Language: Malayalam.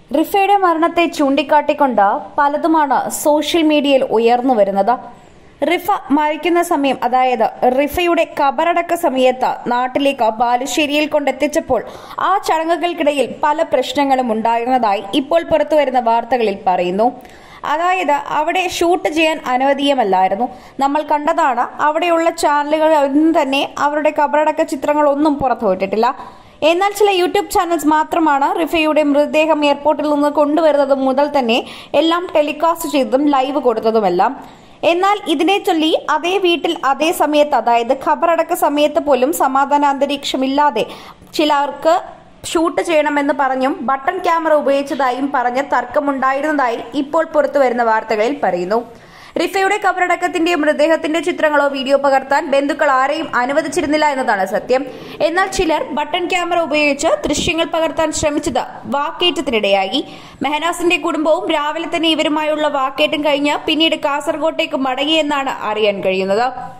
റിഫയുടെ മരണത്തെ ചൂണ്ടിക്കാട്ടിക്കൊണ്ട് പലതുമാണ് സോഷ്യൽ മീഡിയയിൽ ഉയർന്നു വരുന്നത് റിഫ മരിക്കുന്ന സമയം അതായത് റിഫയുടെ കബറടക്ക സമയത്ത് നാട്ടിലേക്ക് ബാലുശ്ശേരിയിൽ കൊണ്ടെത്തിച്ചപ്പോൾ ആ ചടങ്ങുകൾക്കിടയിൽ പല പ്രശ്നങ്ങളും ഉണ്ടായിരുന്നതായി ഇപ്പോൾ പുറത്തുവരുന്ന വാർത്തകളിൽ പറയുന്നു അതായത് അവിടെ ഷൂട്ട് ചെയ്യാൻ അനുവദീയമല്ലായിരുന്നു നമ്മൾ കണ്ടതാണ് അവിടെയുള്ള ചാനലുകൾ ഒന്നും തന്നെ അവരുടെ കബറടക്ക ചിത്രങ്ങളൊന്നും പുറത്തുവിട്ടിട്ടില്ല എന്നാൽ ചില യൂട്യൂബ് ചാനൽസ് മാത്രമാണ് റിഫയുടെ മൃതദേഹം എയർപോർട്ടിൽ നിന്ന് കൊണ്ടുവരുന്നതും മുതൽ തന്നെ എല്ലാം ടെലികാസ്റ്റ് ചെയ്തതും ലൈവ് കൊടുത്തതുമെല്ലാം എന്നാൽ ഇതിനെ ചൊല്ലി അതേ വീട്ടിൽ അതേ സമയത്ത് അതായത് ഖബറടക്ക സമയത്ത് പോലും സമാധാന അന്തരീക്ഷമില്ലാതെ ചിലർക്ക് ഷൂട്ട് ചെയ്യണമെന്ന് പറഞ്ഞും ബട്ടൺ ക്യാമറ ഉപയോഗിച്ചതായും പറഞ്ഞ് തർക്കമുണ്ടായിരുന്നതായി ഇപ്പോൾ പുറത്തു വരുന്ന വാർത്തകളിൽ പറയുന്നു റിഫയുടെ കബറടക്കത്തിന്റെ മൃതദേഹത്തിന്റെ ചിത്രങ്ങളോ വീഡിയോ പകർത്താൻ ബന്ധുക്കൾ ആരെയും അനുവദിച്ചിരുന്നില്ല എന്നതാണ് സത്യം എന്നാൽ ചിലർ ബട്ടൺ ക്യാമറ ഉപയോഗിച്ച് ദൃശ്യങ്ങൾ പകർത്താൻ ശ്രമിച്ചത് വാക്കേറ്റത്തിനിടയായി മെഹനാസിന്റെ കുടുംബവും രാവിലെ തന്നെ ഇവരുമായുള്ള വാക്കേറ്റം കഴിഞ്ഞ് പിന്നീട് കാസർഗോട്ടേക്ക് മടങ്ങിയെന്നാണ് അറിയാൻ കഴിയുന്നത്